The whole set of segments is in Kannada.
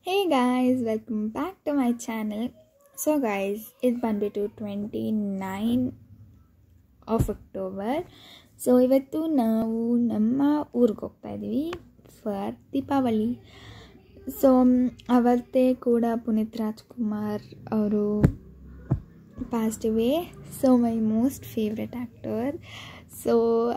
hey guys welcome back to my channel so guys ಇದು ಬಂದುಬಿಟ್ಟು twenty nine of October so ಇವತ್ತು ನಾವು ನಮ್ಮ ಊರಿಗೆ ಹೋಗ್ತಾ ಇದ್ದೀವಿ ಫಾರ್ ದೀಪಾವಳಿ ಸೊ ಅವತ್ತೇ ಕೂಡ ಪುನೀತ್ ರಾಜ್ಕುಮಾರ್ ಅವರು passed away so my most favourite actor so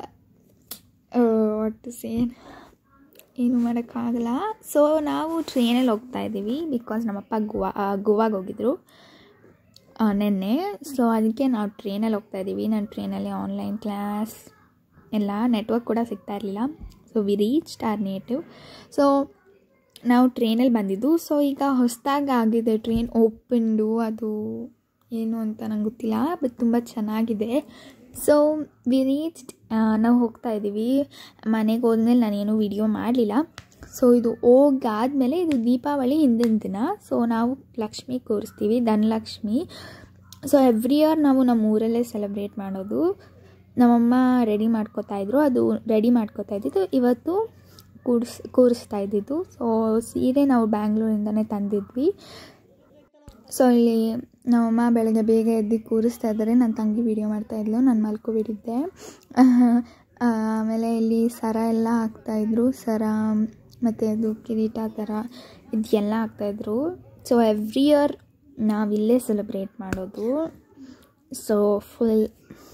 what to say ಏನು ಮಾಡೋಕ್ಕಾಗಲ್ಲ ಸೊ ನಾವು ಟ್ರೈನಲ್ಲಿ ಹೋಗ್ತಾ ಇದ್ದೀವಿ ಬಿಕಾಸ್ ನಮ್ಮಪ್ಪ ಗೋವಾ ಗೋವಾಗೆ ಹೋಗಿದ್ರು ನೆನ್ನೆ ಸೊ ಅದಕ್ಕೆ ನಾವು ಟ್ರೈನಲ್ಲಿ ಹೋಗ್ತಾ ಇದ್ದೀವಿ ನಾನು ಟ್ರೈನಲ್ಲಿ ಆನ್ಲೈನ್ ಕ್ಲಾಸ್ ಎಲ್ಲ ನೆಟ್ವರ್ಕ್ ಕೂಡ ಸಿಗ್ತಾ ಇರಲಿಲ್ಲ so we reach our native so ನಾವು ಟ್ರೈನಲ್ಲಿ ಬಂದಿದ್ದು ಸೊ ಈಗ ಹೊಸದಾಗಿ ಆಗಿದೆ ಟ್ರೈನ್ ಓಪನ್ಡು ಅದು ಏನು ಅಂತ ನಂಗೆ ಗೊತ್ತಿಲ್ಲ ಬಟ್ ತುಂಬ ಚೆನ್ನಾಗಿದೆ ಸೊ ವಿ ರೀಚ್ಡ್ ನಾವು ಹೋಗ್ತಾ ಇದ್ದೀವಿ ಮನೆಗೆ ಹೋದ್ಮೇಲೆ ನಾನೇನು ವಿಡಿಯೋ ಮಾಡಲಿಲ್ಲ ಸೊ ಇದು ಹೋಗಾದ್ಮೇಲೆ ಇದು ದೀಪಾವಳಿ ಹಿಂದಿನ ದಿನ ಸೊ ನಾವು ಲಕ್ಷ್ಮಿ ಕೂರಿಸ್ತೀವಿ ಧನಲಕ್ಷ್ಮಿ ಸೊ ಎವ್ರಿ ಇಯರ್ ನಾವು ನಮ್ಮ ಊರಲ್ಲೇ ಸೆಲೆಬ್ರೇಟ್ ಮಾಡೋದು ನಮ್ಮಮ್ಮ ರೆಡಿ ಮಾಡ್ಕೋತಾ ಇದ್ರು ಅದು ರೆಡಿ ಮಾಡ್ಕೋತಾ ಇದ್ದಿದ್ದು ಇವತ್ತು ಕೂಡಿಸ್ ಕೂರಿಸ್ತಾ ಇದ್ದಿದ್ದು ಸೊ ಸೀರೆ ನಾವು ಬ್ಯಾಂಗ್ಳೂರಿಂದನೇ ತಂದಿದ್ವಿ ಸೊ ಇಲ್ಲಿ ನಮ್ಮಮ್ಮ ಬೆಳಗ್ಗೆ ಬೇಗ ಎದ್ದು ಕೂರಿಸ್ತಾ ಇದ್ದಾರೆ ನನ್ನ ತಂಗಿ ವೀಡಿಯೋ ಮಾಡ್ತಾಯಿದ್ಲು ನಾನು ಮಲ್ಕೊಬಿಟ್ಟಿದ್ದೆ ಆಮೇಲೆ ಇಲ್ಲಿ ಸರ ಎಲ್ಲ ಹಾಕ್ತಾಯಿದ್ರು ಸರ ಮತ್ತು ಅದು ಕಿರೀಟ ಥರ ಇದೆಲ್ಲ ಹಾಕ್ತಾಯಿದ್ರು ಸೊ ಎವ್ರಿ ಇಯರ್ ನಾವಿಲ್ಲೇ ಸೆಲೆಬ್ರೇಟ್ ಮಾಡೋದು ಸೊ ಫುಲ್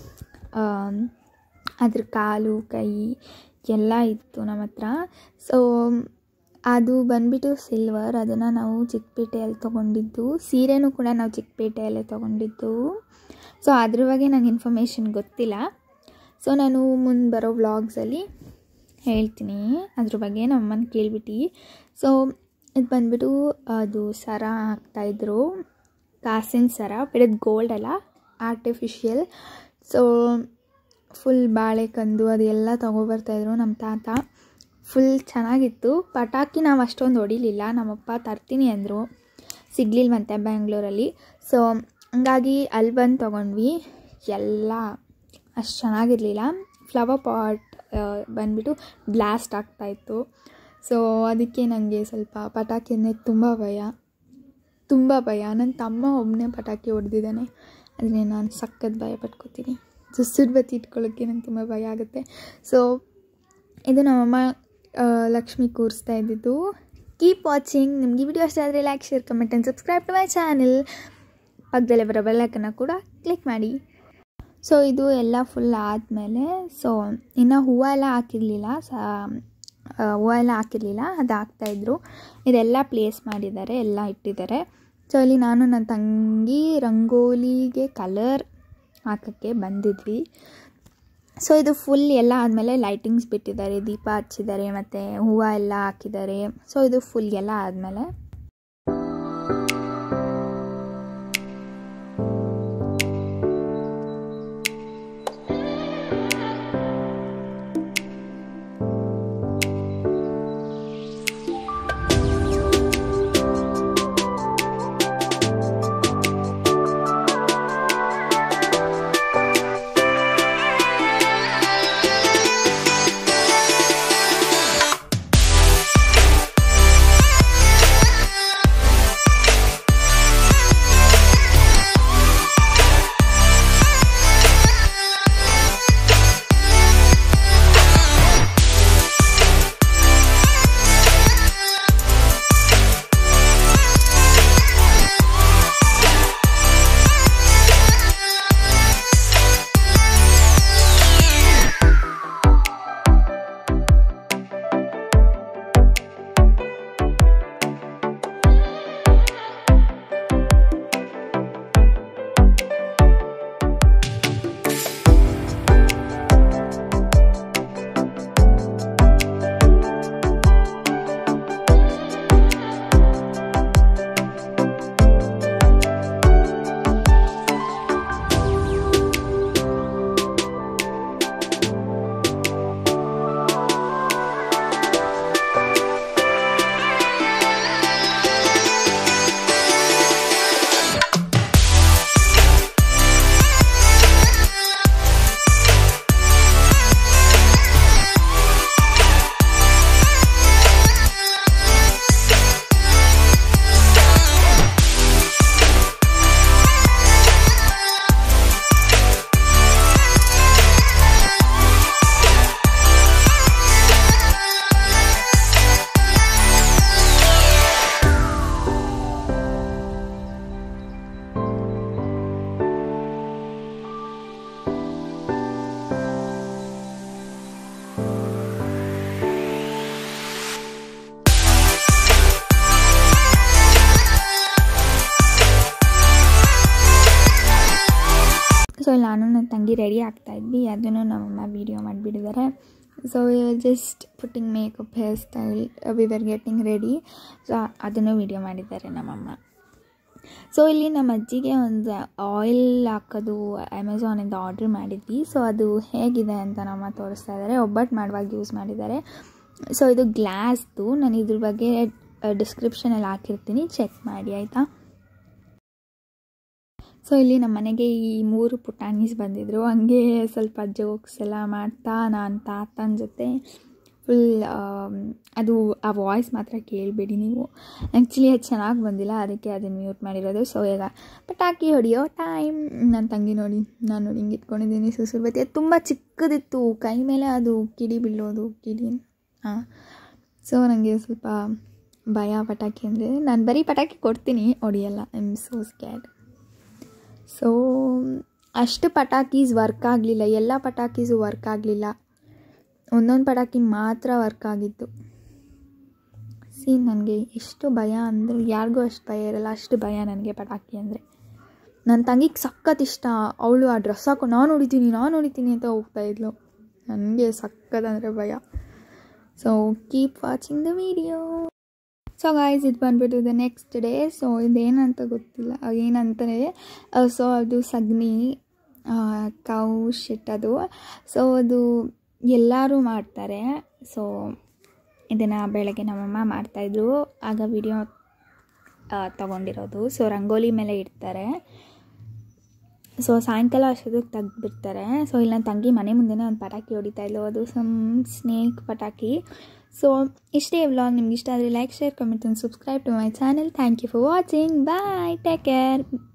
ಅದ್ರ ಕಾಲು ಕೈ ಎಲ್ಲ ಇತ್ತು ನಮ್ಮ ಹತ್ರ ಸೊ ಅದು ಬಂದುಬಿಟ್ಟು ಸಿಲ್ವರ್ ಅದನ್ನು ನಾವು ಚಿಕ್ಕಪೇಟೆಯಲ್ಲಿ ತೊಗೊಂಡಿದ್ದು ಸೀರೆನೂ ಕೂಡ ನಾವು ಚಿಕ್ಕಪೇಟೆಯಲ್ಲೇ ತೊಗೊಂಡಿದ್ದು ಸೊ ಅದ್ರ ಬಗ್ಗೆ ನನಗೆ ಇನ್ಫಾರ್ಮೇಷನ್ ಗೊತ್ತಿಲ್ಲ ಸೊ ನಾನು ಮುಂದೆ ಬರೋ ವ್ಲಾಗ್ಸಲ್ಲಿ ಹೇಳ್ತೀನಿ ಅದ್ರ ಬಗ್ಗೆ ನಮ್ಮನ್ನು ಕೇಳ್ಬಿಟ್ಟು ಸೊ ಇದು ಬಂದುಬಿಟ್ಟು ಅದು ಸರ ಹಾಕ್ತಾಯಿದ್ರು ಕಾಸಿನ ಸರ ಬಿಡೋದು ಗೋಲ್ಡ್ ಅಲ್ಲ ಆರ್ಟಿಫಿಷಿಯಲ್ ಸೊ ಫುಲ್ ಬಾಳೆಕಂದು ಅದೆಲ್ಲ ತೊಗೊಬರ್ತಾಯಿದ್ರು ನಮ್ಮ ತಾತ ಫುಲ್ ಚೆನ್ನಾಗಿತ್ತು ಪಟಾಕಿ ನಾವು ಅಷ್ಟೊಂದು ಹೊಡಿಲಿಲ್ಲ ನಮ್ಮಪ್ಪ ತರ್ತೀನಿ ಅಂದರು ಸಿಗ್ಲಿಲ್ವಂತೆ ಬ್ಯಾಂಗ್ಳೂರಲ್ಲಿ ಸೊ ಹಂಗಾಗಿ ಅಲ್ಲಿ ಬಂದು ತೊಗೊಂಡ್ವಿ ಎಲ್ಲ ಅಷ್ಟು ಚೆನ್ನಾಗಿರಲಿಲ್ಲ ಫ್ಲವರ್ ಪಾಟ್ ಬಂದುಬಿಟ್ಟು ಬ್ಲಾಸ್ಟ್ ಆಗ್ತಾಯಿತ್ತು ಸೊ ಅದಕ್ಕೆ ನನಗೆ ಸ್ವಲ್ಪ ಪಟಾಕಿ ಅಂದರೆ ತುಂಬ ಭಯ ತುಂಬ ಭಯ ನನ್ನ ತಮ್ಮ ಒಬ್ಬನೇ ಪಟಾಕಿ ಹೊಡೆದಿದ್ದಾನೆ ಅದನ್ನೇ ನಾನು ಸಖತ್ ಭಯ ಪಟ್ಕೋತೀನಿ ಸೊ ಸುಡ್ಬತ್ತಿ ಇಟ್ಕೊಳ್ಳೋಕ್ಕೆ ನಂಗೆ ತುಂಬ ಭಯ ಆಗುತ್ತೆ ಸೊ ಇದು ನಮ್ಮಮ್ಮ ಲಕ್ಷ್ಮಿ ಕೂರಿಸ್ತಾ ಇದ್ದಿದ್ದು ಕೀಪ್ ವಾಚಿಂಗ್ ನಿಮಗೆ ವಿಡಿಯೋ ಇಷ್ಟ ಆದರೆ like share comment and subscribe to my channel ಪಕ್ಕದಲ್ಲೇ ಬರೋ ಬೆಲ್ಲೈಕನ್ನ ಕೂಡ ಕ್ಲಿಕ್ ಮಾಡಿ ಸೊ ಇದು ಎಲ್ಲ ಫುಲ್ ಆದಮೇಲೆ ಸೊ ಇನ್ನು ಹೂವು ಎಲ್ಲ ಹಾಕಿರಲಿಲ್ಲ ಸ ಹೂವು ಎಲ್ಲ ಹಾಕಿರಲಿಲ್ಲ ಅದು ಹಾಕ್ತಾಯಿದ್ರು ಇದೆಲ್ಲ ಪ್ಲೇಸ್ ಮಾಡಿದ್ದಾರೆ ಎಲ್ಲ ಇಟ್ಟಿದ್ದಾರೆ ಸೊ ಅಲ್ಲಿ ನಾನು ನನ್ನ ತಂಗಿ ರಂಗೋಲಿಗೆ ಕಲರ್ ಹಾಕೋಕ್ಕೆ ಬಂದಿದ್ವಿ ಸೊ ಇದು ಫುಲ್ ಎಲ್ಲ ಆದಮೇಲೆ ಲೈಟಿಂಗ್ಸ್ ಬಿಟ್ಟಿದ್ದಾರೆ ದೀಪ ಹಚ್ಚಿದ್ದಾರೆ ಮತ್ತು ಹೂವು ಎಲ್ಲ ಹಾಕಿದ್ದಾರೆ ಸೊ ಇದು ಫುಲ್ ಎಲ್ಲ ಆದಮೇಲೆ ನಾನು ನನ್ನ ತಂಗಿ ರೆಡಿ ಆಗ್ತಾ ಇದ್ವಿ ಅದನ್ನು ನಮ್ಮಮ್ಮ ವೀಡಿಯೋ ಮಾಡಿಬಿಟ್ಟಿದ್ದಾರೆ so just putting makeup hair style we were getting ready so ಅದನ್ನು ವೀಡಿಯೋ ಮಾಡಿದ್ದಾರೆ ನಮ್ಮಮ್ಮ ಸೊ ಇಲ್ಲಿ ನಮ್ಮ ಅಜ್ಜಿಗೆ ಒಂದು ಆಯಿಲ್ ಹಾಕೋದು ಅಮೆಝಾನಿಂದ ಆರ್ಡ್ರ್ ಮಾಡಿದ್ವಿ ಸೊ ಅದು ಹೇಗಿದೆ ಅಂತ ನಮ್ಮ ತೋರಿಸ್ತಾ ಇದ್ದಾರೆ ಒಬ್ಬಟ್ಟು ಮಾಡುವಾಗ ಯೂಸ್ ಮಾಡಿದ್ದಾರೆ ಸೊ ಇದು ಗ್ಲಾಸ್ದು ನಾನು ಇದ್ರ ಬಗ್ಗೆ ಡಿಸ್ಕ್ರಿಪ್ಷನಲ್ಲಿ ಹಾಕಿರ್ತೀನಿ ಚೆಕ್ ಮಾಡಿ ಆಯಿತಾ ಸೊ ಇಲ್ಲಿ ನಮ್ಮ ಮನೆಗೆ ಈ ಮೂರು ಪುಟಾಣೀಸ್ ಬಂದಿದ್ದರು ಹಂಗೆ ಸ್ವಲ್ಪ ಜೋಕ್ಸ್ ಎಲ್ಲ ಮಾಡ್ತಾ ನಾನು ತಾತನ ಜೊತೆ ಫುಲ್ ಅದು ಆ ವಾಯ್ಸ್ ಮಾತ್ರ ಕೇಳಬೇಡಿ ನೀವು ಆ್ಯಕ್ಚುಲಿ ಅದು ಚೆನ್ನಾಗಿ ಬಂದಿಲ್ಲ ಅದಕ್ಕೆ ಅದನ್ನು ಮ್ಯೂಟ್ ಮಾಡಿರೋದು ಸೊ ಈಗ ಪಟಾಕಿ ಹೊಡೆಯೋ ಟೈಮ್ ನನ್ನ ತಂಗಿ ನೋಡಿ ನಾನು ನೋಡಿ ಹಿಂಗೆ ಇಟ್ಕೊಂಡಿದ್ದೀನಿ ಸುಸುರು ಬತ್ತಿ ಅದು ತುಂಬ ಚಿಕ್ಕದಿತ್ತು ಕೈ ಮೇಲೆ ಅದು ಕಿಡಿ ಬೀಳೋದು ಕಿಡಿ ಹಾಂ ಸೊ ನನಗೆ ಸ್ವಲ್ಪ ಭಯ ಪಟಾಕಿ ಅಂದರೆ ನಾನು ಬರೀ ಪಟಾಕಿ ಕೊಡ್ತೀನಿ ಹೊಡಿಯಲ್ಲ I am so scared so ಅಷ್ಟು ಪಟಾಕೀಸ್ ವರ್ಕ್ ಆಗಲಿಲ್ಲ ಎಲ್ಲ ಪಟಾಕೀಸು ವರ್ಕ್ ಆಗಲಿಲ್ಲ ಒಂದೊಂದು ಪಟಾಕಿ ಮಾತ್ರ ವರ್ಕ್ ಆಗಿತ್ತು ಸಿ ನನಗೆ ಎಷ್ಟು ಭಯ ಅಂದರೆ ಯಾರಿಗೂ ಅಷ್ಟು ಭಯ ಇರಲ್ಲ ಅಷ್ಟು ಭಯ ನನಗೆ ಪಟಾಕಿ ಅಂದರೆ ನನ್ನ ತಂಗಿಗೆ ಸಖತ್ ಇಷ್ಟ ಅವಳು ಆ ಡ್ರೆಸ್ ಹಾಕೊ ನಾನು ಹೊಡಿತೀನಿ ನಾನು ಹೊಡಿತೀನಿ ಅಂತ ಹೋಗ್ತಾ ಇದ್ಲು ನನಗೆ ಸಖತ್ತಂದರೆ ಭಯ so keep watching the video so guys ಇದು ಬಂದ್ಬಿಟ್ಟು ದ ನೆಕ್ಸ್ಟ್ ಡೇ ಸೊ ಇದೇನಂತ ಗೊತ್ತಿಲ್ಲ ಏನಂತಾರೆ ಸೊ ಅದು ಸಗಣಿ ಕೌ ಶಿಟ್ ಅದು ಸೊ ಅದು ಎಲ್ಲರೂ ಮಾಡ್ತಾರೆ ಸೊ ಇದನ್ನು ಬೆಳಗ್ಗೆ ನಮ್ಮಮ್ಮ ಮಾಡ್ತಾಯಿದ್ರು ಆಗ ವಿಡಿಯೋ ತೊಗೊಂಡಿರೋದು ಸೊ ರಂಗೋಲಿ ಮೇಲೆ ಇಡ್ತಾರೆ ಸೊ ಸಾಯಂಕಾಲ ಅಷ್ಟೊತ್ತಿಗೆ ತೆಗ್ದುಬಿಡ್ತಾರೆ ಸೊ ಇಲ್ಲಿ ನನ್ನ ತಂಗಿ ಮನೆ ಮುಂದೆನೇ ಒಂದು ಪಟಾಕಿ ಹೊಡಿತಾ ಇದ್ಲು ಅದು ಸಮ್ ಸ್ನೇಕ್ ಪಟಾಕಿ ಸೊ ಇಷ್ಟೇ ವ್ಲಾಗ್ ನಿಮ್ಗೆ ಇಷ್ಟ ಆದರೆ like share comment and subscribe to my channel thank you for watching bye take care